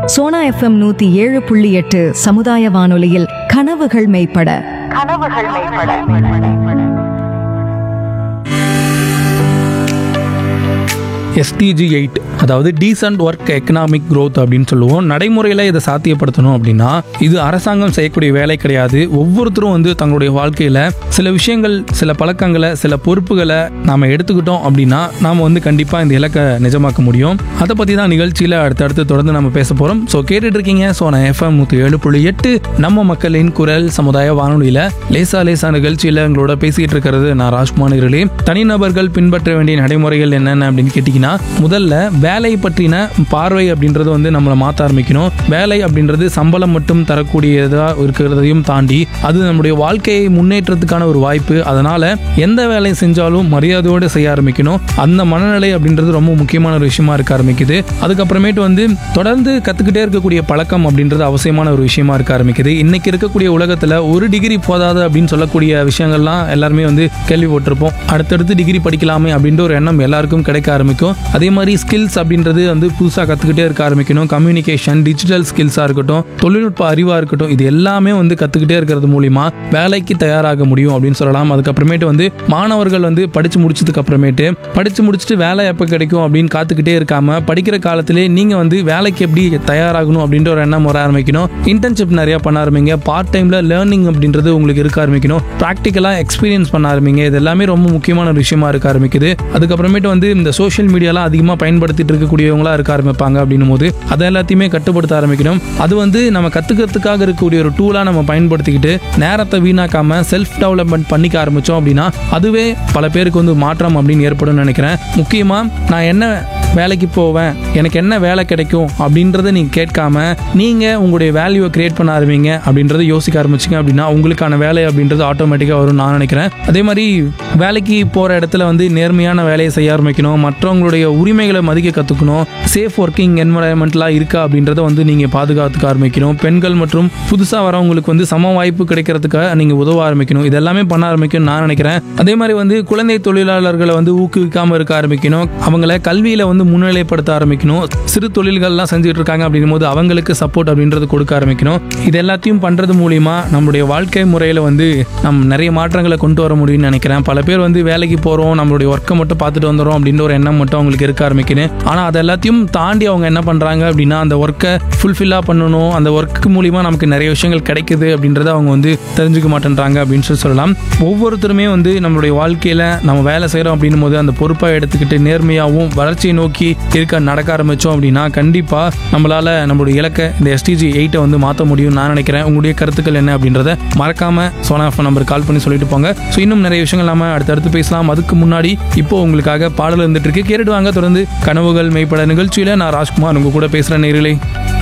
Sona FM நூத்தி ஏழு புள்ளி எட்டு சமுதாய வானொலியில் கனவுகள் மெய்ப்பட கனவுகள் மேம்பட எஸ்டிஜி எயிட் அதாவது டீசன்ட் ஒர்க் எக்கனாமிக் growth அப்படின்னு சொல்லுவோம் நடைமுறையில் இதை சாத்தியப்படுத்தணும் அப்படின்னா இது அரசாங்கம் செய்யக்கூடிய வேலை கிடையாது ஒவ்வொருத்தரும் வந்து தங்களுடைய வாழ்க்கையில் சில விஷயங்கள் சில பழக்கங்களை சில பொறுப்புகளை நாம் எடுத்துக்கிட்டோம் அப்படின்னா நாம் வந்து கண்டிப்பாக இந்த இலக்கை நிஜமாக்க முடியும் அதை பற்றி தான் நிகழ்ச்சியில் அடுத்தடுத்து தொடர்ந்து நம்ம பேச போகிறோம் ஸோ கேட்டுட்டு இருக்கீங்க ஸோ நான் எஃப்எம் நூற்றி ஏழு புள்ளி எட்டு நம்ம மக்களின் குரல் சமுதாய வானொலியில் லேசா லேசா நிகழ்ச்சியில் எங்களோட பேசிக்கிட்டு இருக்கிறது நான் ராஜ்குமார்களே தனிநபர்கள் பின்பற்ற வேண்டிய நடைமுறைகள் என்னென்ன அப்படின்னு கேட்டிங்கன்னா முதல்ல வேலை பற்றின பார்வை அப்படின்றது வந்து நம்மளை மாற்ற ஆரம்பிக்கணும் வேலை அப்படின்றது சம்பளம் மட்டும் தரக்கூடியதா இருக்கிறதையும் தாண்டி அது நம்முடைய வாழ்க்கையை முன்னேற்றத்துக்கான ஒரு வாய்ப்பு அதனால எந்த வேலை செஞ்சாலும் மரியாதையோடு செய்ய ஆரம்பிக்கணும் அந்த மனநிலை அப்படின்றது ரொம்ப முக்கியமான ஒரு விஷயமா இருக்க ஆரம்பிக்குது அதுக்கப்புறமேட்டு வந்து தொடர்ந்து கத்துக்கிட்டே இருக்கக்கூடிய பழக்கம் அப்படின்றது அவசியமான ஒரு விஷயமா இருக்க ஆரம்பிக்குது இன்னைக்கு இருக்கக்கூடிய உலகத்துல ஒரு டிகிரி போதாது அப்படின்னு சொல்லக்கூடிய விஷயங்கள்லாம் எல்லாருமே வந்து கேள்விப்பட்டிருப்போம் அடுத்தடுத்து டிகிரி படிக்கலாமே அப்படின்ற ஒரு எண்ணம் எல்லாருக்கும் கிடைக்க ஆரம்பிக்கும் அதே மாதிரி ஸ்கில்ஸ் அப்படின்றது வந்து புதுசாக கற்றுக்கிட்டே இருக்க ஆரம்பிக்கணும் கம்யூனிகேஷன் டிஜிட்டல் ஸ்கில்ஸாக இருக்கட்டும் தொழில்நுட்ப அறிவாக இருக்கட்டும் இது எல்லாமே வந்து கற்றுக்கிட்டே இருக்கிறது மூலிமா வேலைக்கு தயாராக முடியும் அப்படின்னு சொல்லலாம் அதுக்கப்புறமேட்டு வந்து மாணவர்கள் வந்து படித்து முடிச்சதுக்கு அப்புறமேட்டு படித்து முடிச்சுட்டு வேலை எப்போ கிடைக்கும் அப்படின்னு காத்துக்கிட்டே இருக்காம படிக்கிற காலத்திலே நீங்கள் வந்து வேலைக்கு எப்படி தயாராகணும் அப்படின்ற ஒரு எண்ணம் வர ஆரம்பிக்கணும் இன்டர்ன்ஷிப் நிறையா பண்ண ஆரம்பிங்க பார்ட் டைமில் லேர்னிங் அப்படின்றது உங்களுக்கு இருக்க ஆரம்பிக்கணும் ப்ராக்டிக்கலாக எக்ஸ்பீரியன்ஸ் பண்ண ஆரம்பிங்க இது எல்லாமே ரொம்ப முக்கியமான ஒரு விஷயமா இருக்க ஆரம்பிக்குது அதுக்கப்புறமேட்டு வந்து இந்த சோஷியல் மீடியாலாம் அதிகமாக பயன்படுத்திட்டு இருக்கக்கூடியவங்களா இருக்க ஆரம்பிப்பாங்க அப்படின்னும் போது அதை எல்லாத்தையுமே கட்டுப்படுத்த ஆரம்பிக்கணும் அது வந்து நம்ம கற்றுக்கிறதுக்காக இருக்கக்கூடிய ஒரு டூலாக நம்ம பயன்படுத்திக்கிட்டு நேரத்தை வீணாக்காம செல்ஃப் டெவலப்மெண்ட் பண்ணிக்க ஆரம்பித்தோம் அப்படின்னா அதுவே பல பேருக்கு வந்து மாற்றம் அப்படின்னு ஏற்படும் நினைக்கிறேன் முக்கியமாக நான் என்ன வேலைக்கு போவேன் எனக்கு என்ன வேலை கிடைக்கும் அப்படின்றத நீங்கள் கேட்காம நீங்கள் உங்களுடைய வேல்யூவை கிரியேட் பண்ண ஆரம்பிங்க அப்படின்றத யோசிக்க ஆரம்பிச்சிங்க அப்படின்னா உங்களுக்கான வேலை அப்படின்றது ஆட்டோமேட்டிக்காக வரும் நான் நினைக்கிறேன் அதே மாதிரி வேலைக்கு போகிற இடத்துல வந்து நேர்மையான வேலையை செய்ய ஆரம்பிக்கணும் மற்றவங்களுடைய உரிமைகளை மதிக்க கற்றுக்கணும் சேஃப் ஒர்க்கிங் என்வரான்மெண்ட்லாம் இருக்கா அப்படின்றத வந்து நீங்கள் பாதுகாத்துக்க ஆரம்பிக்கணும் பெண்கள் மற்றும் புதுசாக வரவங்களுக்கு வந்து சம வாய்ப்பு கிடைக்கிறதுக்காக நீங்கள் உதவ ஆரம்பிக்கணும் இதெல்லாமே பண்ண ஆரம்பிக்கணும் நான் நினைக்கிறேன் அதே மாதிரி வந்து குழந்தை தொழிலாளர்களை வந்து ஊக்குவிக்காமல் இருக்க ஆரம்பிக்கணும் அவங்கள கல்வியில் வந்து முன்னிலைப்படுத்த ஆரம்பிக்கணும் சிறு தொழில்கள்லாம் செஞ்சுட்டு இருக்காங்க அப்படின்னும் போது அவங்களுக்கு சப்போர்ட் அப்படின்றது கொடுக்க ஆரம்பிக்கணும் இது எல்லாத்தையும் பண்ணுறது மூலிமா நம்மளுடைய வாழ்க்கை முறையில் வந்து நம்ம நிறைய மாற்றங்களை கொண்டு வர முடியும்னு நினைக்கிறேன் பல பேர் வந்து வேலைக்கு போகிறோம் நம்மளுடைய ஒர்க்கை மட்டும் பார்த்துட்டு வந்துடும் அப்படின்ற ஒரு எண்ணம் மட்டும் அவங்களுக்கு இருக்க ஆரம்பிக்கணும் ஆனால் அது எல்லாத்தையும் தாண்டி அவங்க என்ன பண்ணுறாங்க அப்படின்னா அந்த ஒர்க்கை ஃபுல்ஃபில்லாக பண்ணணும் அந்த ஒர்க்கு மூலிமா நமக்கு நிறைய விஷயங்கள் கிடைக்குது அப்படின்றத அவங்க வந்து தெரிஞ்சுக்க மாட்டேன்றாங்க அப்படின்னு சொல்லி சொல்லலாம் ஒவ்வொருத்தருமே வந்து நம்மளுடைய வாழ்க்கையில் நம்ம வேலை செய்கிறோம் அப்படின்னும் போது அந்த பொறுப்பை எடுத்துக்கிட்டு நேர்மையாகவும் வளர்ச்சியை நோக்கி இருக்க நடக்க ஆரம்பித்தோம் அப்படின்னா கண்டிப்பாக நம்மளால் நம்மளுடைய இலக்கை இந்த எஸ்டிஜி எயிட்டை வந்து மாற்ற முடியும் நான் நினைக்கிறேன் உங்களுடைய கருத்துக்கள் என்ன அப்படின்றத மறக்காம சோனா எஃப்எம் நம்பர் கால் பண்ணி சொல்லிட்டு போங்க ஸோ இன்னும் நிறைய விஷயங்கள் நாம அடுத்தடுத்து பேசலாம் அதுக்கு முன்னாடி இப்போ உங்களுக்காக பாடல் இருந்துட்டு இருக்கு கேட்டுட்டு வாங்க தொடர்ந்து கனவுகள் மெய்ப்பட நிகழ்ச்சியில் நான் ராஜ்குமார் உங்க கூட பேசுகிறேன் நேரிலே